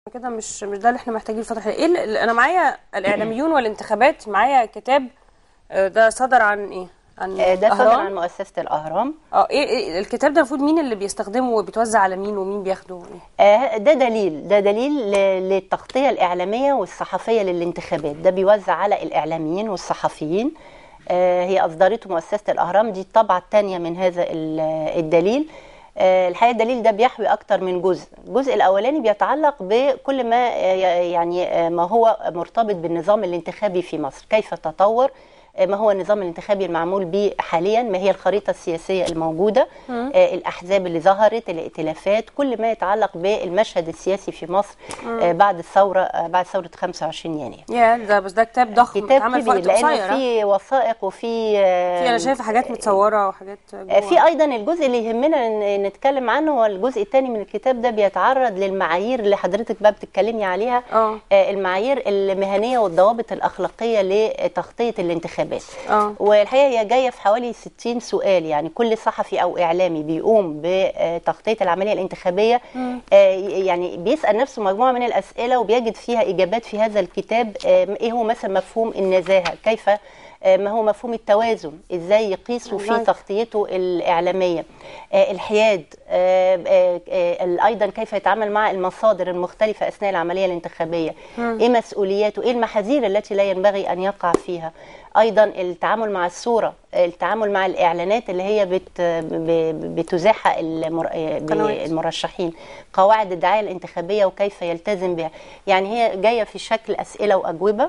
كده مش مش ده اللي احنا محتاجين الفتره الحاليه ايه اللي انا معايا الاعلاميون والانتخابات معايا كتاب آه، ده صدر عن ايه عن آه، ده صدر الأهرام؟ عن مؤسسة الأهرام اه ايه, إيه الكتاب ده المفروض مين اللي بيستخدمه وبيتوزع على مين ومين بياخده إيه؟ آه، ده دليل ده دليل ل- للتغطية الإعلامية والصحفية للانتخابات ده بيوزع على الإعلاميين والصحفيين آه، هي أصدرته مؤسسة الأهرام دي الطبعة الثانية من هذا ال- الدليل آه، الحقيقة الدليل ده بيحوي أكتر من جزء الجزء الأولاني بيتعلق بكل ما آه، يعني آه، ما هو مرتبط بالنظام الانتخابي في مصر كيف تطور آه، ما هو النظام الانتخابي المعمول به حاليا ما هي الخريطة السياسية الموجودة آه، الأحزاب اللي ظهرت الائتلافات كل ما يتعلق بالمشهد السياسي في مصر آه، بعد الثورة آه، بعد ثورة 25 يناير يا ده بس ده كتاب ضخم كتاب اتعمل في كبير وقت لأنه قصير ها؟ في وثائق وفي آه، في انا شايفه حاجات متصوره وحاجات آه، جوه. في ايضا الجزء اللي يهمنا ن- نتكلم عنه هو الجزء الثاني من الكتاب ده بيتعرض للمعايير اللي حضرتك بقى بتتكلمي عليها اه. آه، المعايير المهنيه والضوابط الاخلاقيه لتغطيه الانتخابات اه. والحقيقه هي جايه في حوالي 60 سؤال يعني كل صحفي او اعلامي بيقوم بتغطيه العمليه الانتخابيه آه، يعني بيسال نفسه مجموعه من الاسئله وبيجد فيها اجابات في هذا الكتاب آه، ايه هو مثلا مفهوم النزاهه كيف آه، ما هو مفهوم التوازن ازاي يقيسوا في والله. تغطيته الإعلامية آه، الحياد آه، آه، آه، أيضا كيف يتعامل مع المصادر المختلفة أثناء العملية الانتخابية إيه مسؤولياته إيه المحاذير التي لا ينبغي أن يقع فيها أيضا التعامل مع الصورة التعامل مع الإعلانات اللي هي بت ب- بتزاح المر... آه، قنوات. بالمرشحين قواعد الدعاية الانتخابية وكيف يلتزم بها يعني هي جاية في شكل أسئلة وأجوبة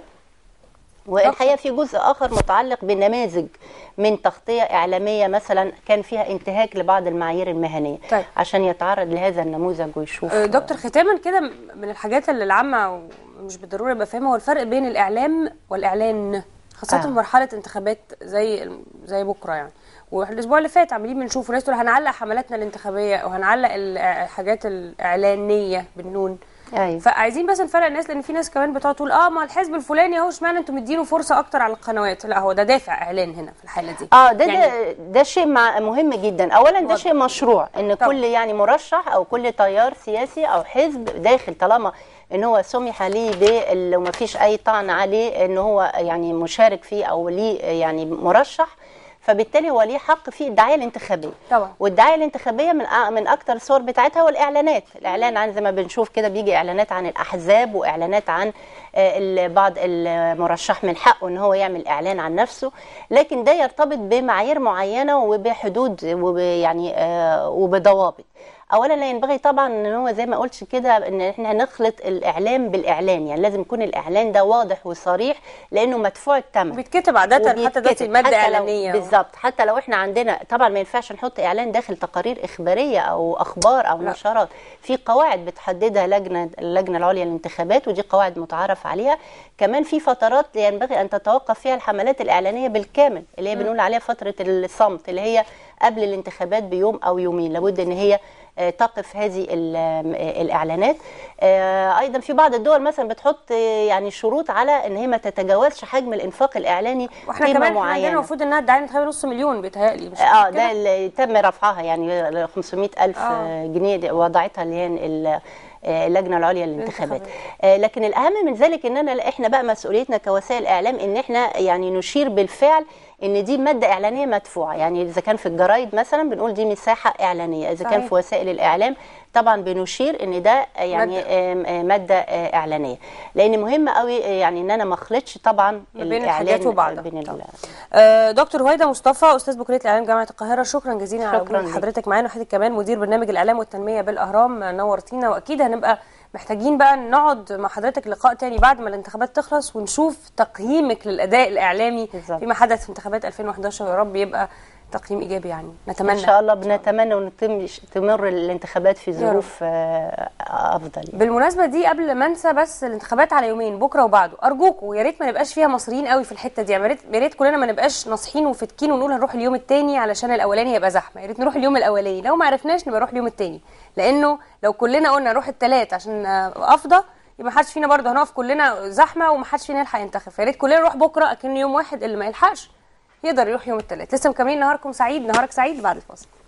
والحقيقه في جزء اخر متعلق بنماذج من تغطيه اعلاميه مثلا كان فيها انتهاك لبعض المعايير المهنيه طيب. عشان يتعرض لهذا النموذج ويشوف آه، دكتور ختاما كده من الحاجات اللي العامه مش بالضروره يبقى فاهمها هو الفرق بين الاعلام والاعلان خاصه آه. في مرحله انتخابات زي زي بكره يعني والاسبوع اللي فات عاملين بنشوف ناس تقول هنعلق حملاتنا الانتخابيه وهنعلق الحاجات الاعلانيه بالنون ايوه فعايزين بس نفرق الناس لان في ناس كمان بتقعد تقول اه ما الحزب الفلاني اهو اشمعنى انتوا مدينه فرصه اكتر على القنوات لا هو ده دافع اعلان هنا في الحاله دي اه ده يعني ده, ده شيء مع مهم جدا اولا ده واضح. شيء مشروع ان طبعا. كل يعني مرشح او كل تيار سياسي او حزب داخل طالما ان هو سمح ليه بال- وما فيش اي طعن عليه ان هو يعني مشارك فيه او ليه يعني مرشح فبالتالي هو ليه حق في الدعايه الانتخابيه طبعا. والدعايه الانتخابيه من أ- من اكتر الصور بتاعتها هو الاعلانات الاعلان عن زي ما بنشوف كده بيجي اعلانات عن الاحزاب واعلانات عن آه، ال- بعض المرشح من حقه ان هو يعمل اعلان عن نفسه لكن ده يرتبط بمعايير معينه وبحدود ويعني وبضوابط اولا لا ينبغي طبعا ان هو زي ما قلتش كده ان احنا نخلط الاعلام بالاعلان يعني لازم يكون الاعلان ده واضح وصريح لانه مدفوع الثمن بيتكتب عاده حتى دلوقتي وبيتكتب. الماده حتى لو- اعلانيه بالظبط حتى لو احنا عندنا طبعا ما ينفعش نحط اعلان داخل تقارير اخباريه او اخبار او لا. نشرات في قواعد بتحددها لجنه اللجنه العليا للانتخابات ودي قواعد متعارف عليها كمان في فترات ينبغي ان تتوقف فيها الحملات الاعلانيه بالكامل اللي هي بنقول عليها فتره الصمت اللي هي قبل الانتخابات بيوم او يومين لابد ان هي آه، تقف هذه ال- آه، الاعلانات آه، ايضا في بعض الدول مثلا بتحط آه، يعني شروط على ان هي ما تتجاوزش حجم الانفاق الاعلاني واحنا قيمة كمان احنا عندنا معينه المفروض انها الدعايه الانتخابيه نص مليون بيتهيألي مش اه كده؟ ده اللي تم رفعها يعني ل 500 ألف آه. جنيه دي وضعتها اللي هي ال- آه، اللجنه العليا للانتخابات الانتخابات. آه، لكن الاهم من ذلك اننا احنا بقى مسؤوليتنا كوسائل اعلام ان احنا يعني نشير بالفعل ان دي ماده اعلانيه مدفوعه يعني اذا كان في الجرايد مثلا بنقول دي مساحه اعلانيه اذا كان صحيح. في وسائل الاعلام طبعا بنشير ان ده يعني مادة. آم، آه، ماده آه، اعلانيه لان مهم قوي آه، يعني ان انا ما اخلطش طبعا ما بين الحاجات وبعضها. بين ال- طبعا. آه، دكتور هويدا مصطفى استاذ بكليه الاعلام جامعه القاهره شكرا جزيلا على شكراً وجود ليك. حضرتك معانا وحضرتك كمان مدير برنامج الاعلام والتنميه بالاهرام نورتينا واكيد هنبقى محتاجين بقى نقعد مع حضرتك لقاء تاني بعد ما الانتخابات تخلص ونشوف تقييمك للاداء الاعلامي بالظبط. فيما حدث في انتخابات 2011 ويا رب يبقى تقييم ايجابي يعني نتمنى ان شاء الله بنتمنى ان تم تمر الانتخابات في ظروف آه، افضل يعني. بالمناسبه دي قبل ما انسى بس الانتخابات على يومين بكره وبعده ارجوكوا يا ريت ما نبقاش فيها مصريين قوي في الحته دي يعني يا ريت يا ريت كلنا ما نبقاش ناصحين وفتكين ونقول هنروح اليوم التاني علشان الاولاني هيبقى زحمه يا ريت نروح اليوم الاولاني لو ما عرفناش نبقى نروح اليوم التاني لانه لو كلنا قلنا نروح التلات عشان آه، افضى يبقى ما حدش فينا برضه هنقف كلنا زحمه وما حدش فينا يلحق ينتخب فيا ريت كلنا نروح بكره اكن يوم واحد اللي ما يلحقش يقدر يروح يوم التلات لسه مكملين نهاركم سعيد نهارك سعيد بعد الفاصل